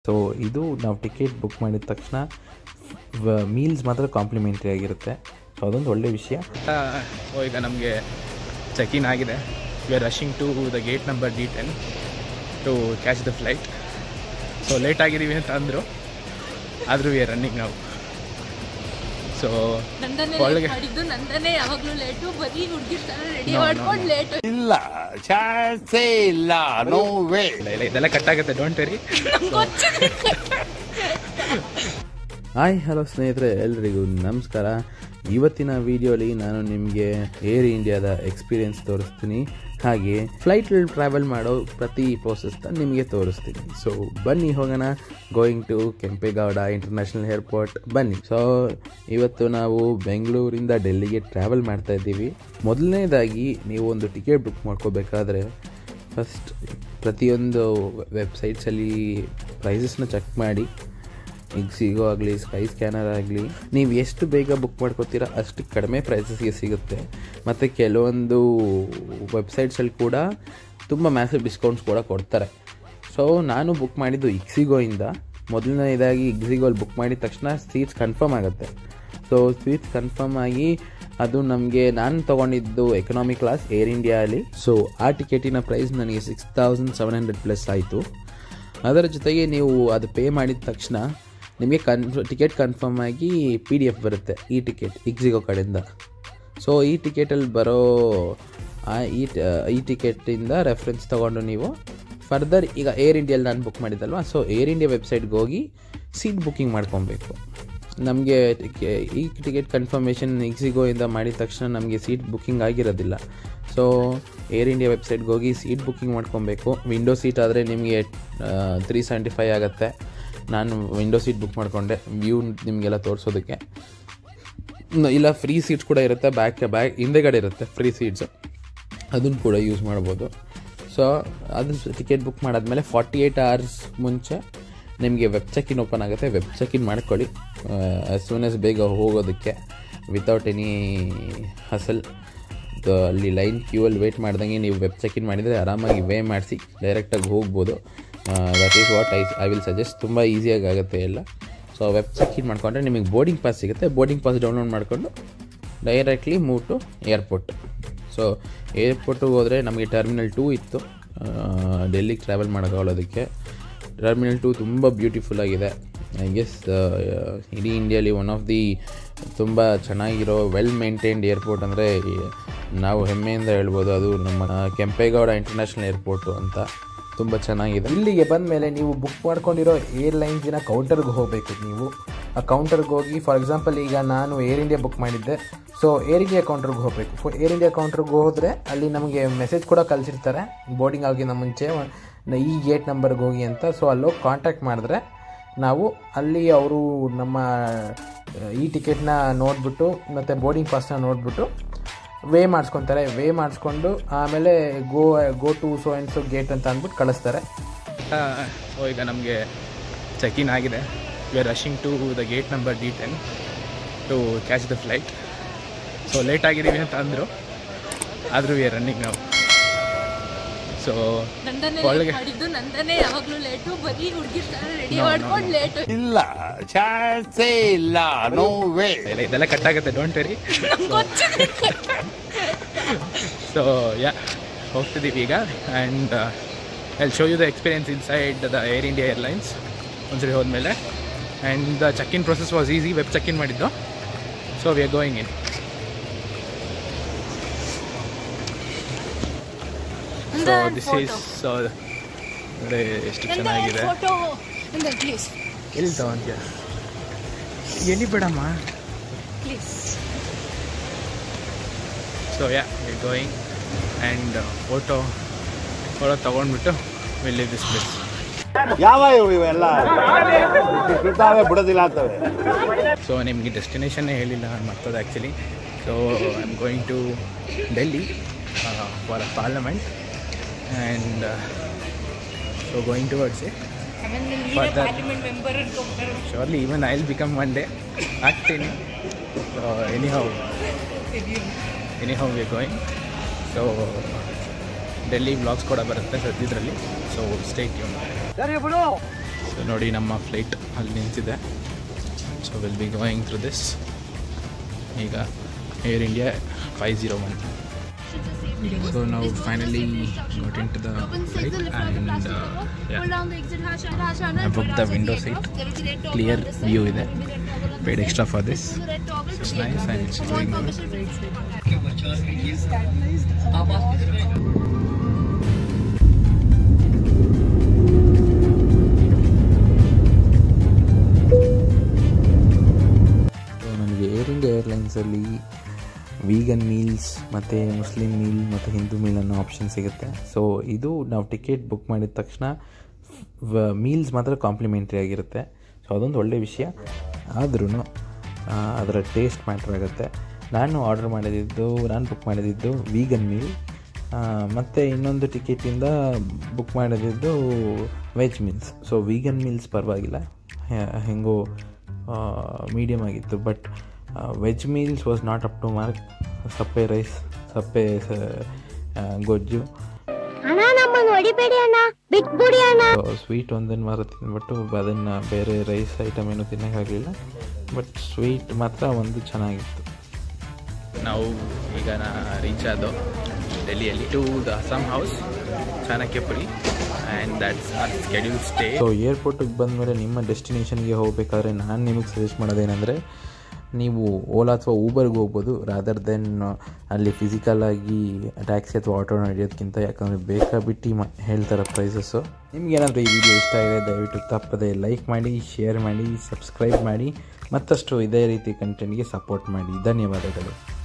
So ಇದು ನಾವು ticket book ಮಾಡಿದ ತಕ್ಷಣ ಮೀಲ್ಸ್ ಮಾತ್ರ ಕಾಂಪ್ಲಿಮೆಂಟ್ರಿ ಆಗಿರುತ್ತೆ ಸೊ ಅದೊಂದು ಒಳ್ಳೆ ವಿಷಯ ಸೊ ಈಗ ನಮಗೆ ಚೆಕ್ ಇನ್ ಆಗಿದೆ we are rushing to the gate number D ten to catch the flight so late ಆಗಿದ್ದೀವಿ ಅಂತ ಅಂದರು ಆದರೂ ವಿ ಆರ್ ರನ್ನಿಂಗ್ ನಾವು ಸೊ ನಂದನೇ ಒಳಗೆ- ಲೇಟ್ ಮಾಡಿದ್ದು ನಂದನೇ ಯಾವಾಗ್ಲೂ ಲೇಟು ಬರೀ ಹುಡುಗಿರ್ ತರ ರೆಡಿ No, no, ಮಾಡ್ಕೊಂಡು no. ಲೇಟ್ ಇಲ್ಲ ಚಾನ್ಸೇ ಇಲ್ಲ ನೋ ವೇ ಇಲ್ಲ ಇಲ್ಲ ಇದೆಲ್ಲ ಕಟ್ ಆಗುತ್ತೆ ಡೋಂಟ್ ವೆರಿ ಹಾಯ್ ಹಲೋ ಸ್ನೇಹಿತರೆ ಎಲ್ರಿಗೂ ನಮಸ್ಕಾರ ಇವತ್ತಿನ ವಿಡಿಯೋಲಿ ನಾನು ನಿಮಗೆ ಏರ್ ಇಂಡಿಯಾದ ಎಕ್ಸ್ಪೀರಿಯನ್ಸ್ ತೋರಿಸ್ತೀನಿ ಹಾಗೆ ಫ್ಲೈಟಲ್ಲಿ ಟ್ರಾವೆಲ್ ಮಾಡೋ ಪ್ರತಿ ಪ್ರೋಸೆಸ್ನ ನಿಮಗೆ ತೋರಿಸ್ತೀನಿ ಸೊ ಬನ್ನಿ ಹೋಗೋಣ going to Kempegowda international airport ಬನ್ನಿ ಸೊ ಇವತ್ತು ನಾವು ಬೆಂಗಳೂರಿಂದ ಡೆಲ್ಲಿಗೆ ಟ್ರಾವೆಲ್ ಮಾಡ್ತಾ ಇದ್ದೀವಿ ಮೊದಲನೇದಾಗಿ ನೀವು ಒಂದು ಟಿಕೆಟ್ ಬುಕ್ ಮಾಡ್ಕೋಬೇಕಾದ್ರೆ ಫಸ್ಟ್ ಪ್ರತಿಯೊಂದು ವೆಬ್ಸೈಟ್ಸಲ್ಲಿ ಪ್ರೈಸಸ್ನ ಚೆಕ್ ಮಾಡಿ ಈಗ ಸಿಗೋ ಆಗಲಿ ಸ್ಕೈ ಸ್ಕ್ಯಾನರ್ ಆಗಲಿ ನೀವು ಎಷ್ಟು ಬೇಗ ಬುಕ್ ಮಾಡ್ಕೋತೀರಾ ಅಷ್ಟು ಕಡಿಮೆ ಪ್ರೈಸಸ್ಗೆ ಸಿಗುತ್ತೆ ಮತ್ತು ಕೆಲವೊಂದು ವೆಬ್ಸೈಟ್ಸಲ್ಲಿ ಕೂಡ ತುಂಬ ಮ್ಯಾಸಿವ್ ಡಿಸ್ಕೌಂಟ್ಸ್ ಕೂಡ ಕೊಡ್ತಾರೆ ಸೊ ನಾನು ಬುಕ್ ಮಾಡಿದ್ದು ಇಕ್ಸಿಗೋಯಿಂದ ಮೊದಲನೇದಾಗಿ ಇಕ್ಸಿಗೋಲ್ಲಿ ಬುಕ್ ಮಾಡಿದ ತಕ್ಷಣ ಸೀಟ್ಸ್ ಕನ್ಫರ್ಮ್ ಆಗುತ್ತೆ ಸೊ ಸೀಟ್ಸ್ ಕನ್ಫರ್ಮ್ ಆಗಿ ಅದು ನಮಗೆ ನಾನು ತೊಗೊಂಡಿದ್ದು ಎಕನಾಮಿಕ್ ಕ್ಲಾಸ್ ಏರ್ ಇಂಡಿಯಾಲಿ ಸೊ ಆ ಟಿಕೆಟಿನ ಪ್ರೈಸ್ ನನಗೆ six thousand seven hundred plus ಆಯಿತು ಅದರ ಜೊತೆಗೆ ನೀವು ಅದು ಪೇ ಮಾಡಿದ ತಕ್ಷಣ ನಿಮಗೆ ಕನ್ ಟಿಕೆಟ್ ಕನ್ಫರ್ಮ್ ಆಗಿ ಪಿ ಡಿ ಎಫ್ ಬರುತ್ತೆ ಈ ಟಿಕೆಟ್ ಇಕ್ಸಿಗೋ ಕಡೆಯಿಂದ ಸೊ ಈ ಟಿಕೆಟಲ್ಲಿ ಬರೋ ಆ ಈ ಟ- ಈ ಟಿಕೆಟಿಂದ ರೆಫರೆನ್ಸ್ ತೊಗೊಂಡು ನೀವು ಫರ್ದರ್ ಈಗ ಏರ್ ಇಂಡಿಯಲ್ಲಿ ನಾನು ಬುಕ್ ಮಾಡಿದ್ದಲ್ವ ಸೊ ಏರ್ ಇಂಡಿಯಾ ವೆಬ್ಸೈಟ್ಗೆ ಹೋಗಿ ಸೀಟ್ ಬುಕ್ಕಿಂಗ್ ಮಾಡ್ಕೊಬೇಕು ನಮಗೆ ಈ ಟಿಕೆಟ್ ಕನ್ಫರ್ಮೇಷನ್ ಇಕ್ಸಿಗೋಯಿಂದ ಮಾಡಿದ ತಕ್ಷಣ ನಮಗೆ ಸೀಟ್ ಬುಕ್ಕಿಂಗ್ ಆಗಿರೋದಿಲ್ಲ ಸೊ ಏರ್ ಇಂಡಿಯಾ ವೆಬ್ಸೈಟ್ಗೆ ಹೋಗಿ ಸೀಟ್ ಬುಕ್ಕಿಂಗ್ ಮಾಡ್ಕೊಬೇಕು ವಿಂಡೋ ಸೀಟ್ ಆದರೆ ನಿಮಗೆ ತ್ರೀ ಸೆವೆಂಟಿ ಫೈವ್ ಆಗುತ್ತೆ ನಾನು ವಿಂಡೋ ಸೀಟ್ ಬುಕ್ ಮಾಡಿಕೊಂಡೆ ವ್ಯೂ ನಿಮಗೆಲ್ಲ ತೋರಿಸೋದಕ್ಕೆ ನ- ಇಲ್ಲ ಫ್ರೀ ಸೀಟ್ಸ್ ಕೂಡ ಇರುತ್ತೆ ಬ್ಯಾಕ್ ಬ್ಯಾಕ್ ಹಿಂದೆಗಡೆ ಇರುತ್ತೆ ಫ್ರೀ ಸೀಟ್ಸು ಅದನ್ನು ಕೂಡ ಯೂಸ್ ಮಾಡ್ಬೋದು ಸೊ ಅದು ಟಿಕೆಟ್ ಬುಕ್ ಮಾಡಾದ್ಮೇಲೆ ಫಾರ್ಟಿ ಏಯ್ಟ್ ಅವರ್ಸ್ ಮುಂಚೆ ನಿಮಗೆ ವೆಬ್ ಚೆಕ್ ಇನ್ ಓಪನ್ ಆಗುತ್ತೆ ವೆಬ್ ಚೆಕ್ ಇನ್ ಮಾಡ್ಕೊಳ್ಳಿ ಆಸ್ ಸೂನ್ ಆಸ್ ಬೇಗ ಹೋಗೋದಕ್ಕೆ ವಿತೌಟ್ ಎನಿ ಹಸಲ್ ಅಲ್ಲಿ ಲೈನ್ ಕ್ಯೂ ಅಲ್ಲಿ ವೇಟ್ ಮಾಡ್ದಂಗೆ ನೀವು ವೆಬ್ ಚೆಕ್ ಇನ್ ಮಾಡಿದರೆ ಆರಾಮಾಗಿ ವೇ ಮಾಡಿಸಿ ಡೈರೆಕ್ಟಾಗಿ ಹೋಗ್ಬೋದು that is what I I will suggest ತುಂಬ ಈಸಿಯಾಗಿ ಆಗುತ್ತೆ ಎಲ್ಲ ಸೊ ವೆಬ್ ಚೆಕ್ ಇನ್ ಮಾಡ್ಕೊಂಡ್ರೆ ನಿಮಗೆ ಬೋರ್ಡಿಂಗ್ ಪಾಸ್ ಸಿಗುತ್ತೆ ಬೋರ್ಡಿಂಗ್ ಪಾಸ್ ಡೌನ್ಲೋಡ್ ಮಾಡಿಕೊಂಡು directly move to airport so ಏರ್ಪೋರ್ಟಿಗೆ ಹೋದರೆ ನಮಗೆ ಟರ್ಮಿನಲ್ ಟೂ ಇತ್ತು ಡೆಲ್ಲಿಗೆ ಟ್ರಾವೆಲ್ ಮಾಡೋಕ್ಕಾಗೋದಕ್ಕೆ ಟರ್ಮಿನಲ್ ಟೂ ತುಂಬ ಬ್ಯೂಟಿಫುಲ್ ಆಗಿದೆ ಐ ಗೆಸ್ ಇಡೀ ಇಂಡಿಯಾಲಿ ಒನ್ ಆಫ್ ದಿ ತುಂಬ ಚೆನ್ನಾಗಿರೋ ವೆಲ್ ಮೇಂಟೈನ್ಡ್ ಏರ್ಪೋರ್ಟ್ ಅಂದರೆ ನಾವು ಹೆಮ್ಮೆಯಿಂದ ಹೇಳ್ಬೋದು ಅದು ನಮ್ಮ ಕೆಂಪೇಗೌಡ ಇಂಟರ್ನ್ಯಾಷನಲ್ ಏರ್ಪೋರ್ಟು ಅಂತ ತುಂಬ ಚೆನ್ನಾಗಿದೆ ಇಲ್ಲಿಗೆ ಬಂದ ಮೇಲೆ ನೀವು ಬುಕ್ ಮಾಡ್ಕೊಂಡಿರೋ ಏರ್ಲೈನ್ಸಿನ ಕೌಂಟರ್ಗೆ ಹೋಗಬೇಕು ನೀವು ಆ ಕೌಂಟರ್ಗೆ ಹೋಗಿ ಫಾರ್ ಎಕ್ಸಾಂಪಲ್ ಈಗ ನಾನು ಏರ್ ಇಂಡಿಯಾ ಬುಕ್ ಮಾಡಿದ್ದೆ ಸೊ ಏರ್ ಇಂಡಿಯಾ ಕೌಂಟರ್ಗೆ ಹೋಗಬೇಕು ಸೊ ಏರ್ ಇಂಡಿಯಾ ಕೌಂಟರ್ಗೆ ಹೋದರೆ ಅಲ್ಲಿ ನಮಗೆ ಮೆಸೇಜ್ ಕೂಡ ಕಳಿಸಿರ್ತಾರೆ ಬೋರ್ಡಿಂಗ್ ಆಗಿನ ಮುಂಚೆ ನ- ಈ ಗೇಟ್ ನಂಬರ್ಗೆ ಹೋಗಿ ಅಂತ ಸೊ ಅಲ್ಲೋಗಿ ಕಾಂಟ್ಯಾಕ್ಟ್ ಮಾಡಿದ್ರೆ ನಾವು ಅಲ್ಲಿ ಅವರು ನಮ್ಮ ಆ, ಈ ಟಿಕೆಟ್ನ ನೋಡಿಬಿಟ್ಟು ಮತ್ತು ಬೋರ್ಡಿಂಗ್ ಪಾಸ್ನ ನೋಡಿಬಿಟ್ಟು ವೇ ಮಾಡಿಸ್ಕೊತಾರೆ ವೇ ಮಾಡಿಸ್ಕೊಂಡು ಆಮೇಲೆ go go to so and so gate ಅಂತ ಅಂದ್ಬಿಟ್ಟು ಕಳಿಸ್ತಾರೆ ಸೊ ಈಗ ನಮಗೆ ಚೆಕ್ ಇನ್ ಆಗಿದೆ we are rushing to the gate number D ten to catch the flight so late ಆಗಿದ್ದೀವಿ ಅಂತ ಅಂದರು ಆದರೂ ವಿ ಆರ್ ರನ್ನಿಂಗ್ ನಾವು ಸೊ ನಂದನೇ ಲೇಟ್ ಒಳಗೆ- ಮಾಡಿದ್ದು ನಂದನೇ ಯಾವಾಗ್ಲೂ ಲೇಟು ಬರೀ ಹುಡುಗಿರ್ ತರ ರೆಡಿ No, no, ಮಾಡ್ಕೊಂಡು no. ಲೇಟ್ ಇಲ್ಲ ಚಾನ್ಸೇ ಇಲ್ಲ ನೋ ವೇ ಇಲ್ಲ ಇದೆಲ್ಲ ಕಟ್ ಆಗುತ್ತೆ ಡೋಂಟ್ ವೆರಿ ಸೊ ಯಾ ಹೋಗ್ತಿದ್ದೀವಿ ಈಗ and I show you the experience inside the air India airlines ಒಂದ್ಸರಿ ಹೋದ್ಮೇಲೆ and the check in process was easy web check in ಮಾಡಿದ್ದು so we are going in so this is ನೋಡಿ ಎಷ್ಟು ಚೆನ್ನಾಗಿದೆ photo please ಎಲ್ಲಿ ತಗೊಂತೀಯ ಎಲ್ಲಿ ಬೇಡಮ್ಮ please so yeah we going and photo photo ತೊಗೊಂಡ್ಬಿಟ್ಟು ವಿಲ್ ದಿಸ್ ಪ್ಲೇಸ್ ಯಾವ ಇವು ಇವೆಲ್ಲ ಬಿಡ್ತಾವೆ ಬಿಡೋದಿಲ್ಲ ಅಂತವೆ ಸೊ ನಿಮಗೆ ಡೆಸ್ಟಿನೇಷನ್ನೇ ಹೇಳಿಲ್ಲ ನಾನು ಮರ್ತದೆ actually so I am going to Delhi for a parliament and so going towards it Further. Member shortly even I will become one day ಆಗ್ತೀನಿ so any how any how we going so Delhi blogs ಕೂಡ ಬರುತ್ತೆ ಸದ್ಯದ್ರಲ್ಲಿ so stay tuned so so ನೋಡಿ ನಮ್ಮ flight ಅಲ್ಲಿ ನಿಂತಿದೆ so will be going through this ಈಗ air India five zero one so ನಾವು finally got into the flight and uh, yeah, I booked the window seat. Clear view ಇದೆ. Paid extra for this. It's nice and it's going good. So ನನಗೆ air India ಏರ್ಲೈನ್ಸಲ್ಲಿ vegan meals ಮತ್ತು Muslim meal ಮತ್ತು Hindu meal ಅನ್ನೋ option ಸಿಗುತ್ತೆ so ಇದು ನಾವು ticket book ಮಾಡಿದ ತಕ್ಷಣ ಮೀಲ್ಸ್ ಮಾತ್ರ ಕಾಂಪ್ಲಿಮೆಂಟ್ರಿ ಆಗಿರುತ್ತೆ ಸೊ ಅದೊಂದು ಒಳ್ಳೆಯ ವಿಷಯ ಆದ್ರೂ ಅದರ ಟೇಸ್ಟ್ ಮ್ಯಾಟ್ರ್ ಆಗುತ್ತೆ ನಾನು ಆರ್ಡರ್ ಮಾಡಿದ್ದು ನಾನು ಬುಕ್ ಮಾಡಿದ್ದು ವೀಗನ್ ಮೀಲ್ ಮತ್ತು ಇನ್ನೊಂದು ಟಿಕೆಟಿಂದ ಬುಕ್ ಮಾಡಿದ್ದು veg meals so vegan meals ಪರವಾಗಿಲ್ಲ ಹೆಂಗೋ ಮೀಡಿಯಮ್ ಆಗಿತ್ತು but veg meals was not up to mark ಸಪ್ಪೆ ರೈಸ್ ಸಪ್ಪೆ ಸ- ಆ, ಗೊಜ್ಜು ಅಣ್ಣ ನಮ್ಮನ್ನು ಹೊಡಿಬೇಡಿ ಅಣ್ಣ ಬಿಟ್ಬಿಡಿ ಅಣ್ಣ ಸ್ವೀಟ್ ಒಂದನ್ನು ಮಾತ್ರ ತಿಂದ್ಬಿಟ್ಟು ಅದನ್ನು ಬೇರೆ ರೈಸ್ ಐಟಮ್ ಏನು ತಿನ್ನೋಕ್ಕಾಗಲಿಲ್ಲ ಬಟ್ ಸ್ವೀಟ್ ಮಾತ್ರ ಒಂದು ಚೆನ್ನಾಗಿತ್ತು ನಾವು ಈಗ ನಾ ರೀಚ್ ಆದೋ ಡೆಲ್ಲಿಯಲ್ಲಿ to the Assam house Chanakyapuri and that's our schedule stay so ಏರ್ಪೋರ್ಟಿಗೆ ಬಂದಮೇಲೆ ನಿಮ್ಮ ಡೆಸ್ಟಿನೇಷನ್ಗೆ ಹೋಗಬೇಕಾದ್ರೆ ನಾನು ನಿಮಗೆ ಸಜೆಸ್ಟ್ ಮಾಡೋದೇನೆಂದರೆ ನೀವು ಓಲಾ ಅಥವಾ ಊಬರ್ಗೆ ಹೋಗ್ಬೋದು ರಾದರ್ ದೆನ್ ಅಲ್ಲಿ ಫಿಸಿಕಲ್ ಆಗಿ ಟ್ಯಾಕ್ಸಿ ಅಥವಾ ಆಟೋ ನಡೆಯೋದಕ್ಕಿಂತ ಯಾಕಂದರೆ ಬೇಕಾಬಿಟ್ಟು ಮ ಹೇಳ್ತಾರೆ ಪ್ರೈಸಸ್ಸು ನಿಮ್ಗೇನಾದರೂ ಈ ವಿಡಿಯೋ ಇಷ್ಟ ಆಗಿದೆ ದಯವಿಟ್ಟು ತಪ್ಪದೆ ಲೈಕ್ ಮಾಡಿ ಶೇರ್ ಮಾಡಿ ಸಬ್ಸ್ಕ್ರೈಬ್ ಮಾಡಿ ಮತ್ತಷ್ಟು ಇದೇ ರೀತಿ ಕಂಟೆಂಟ್ಗೆ ಸಪೋರ್ಟ್ ಮಾಡಿ ಧನ್ಯವಾದಗಳು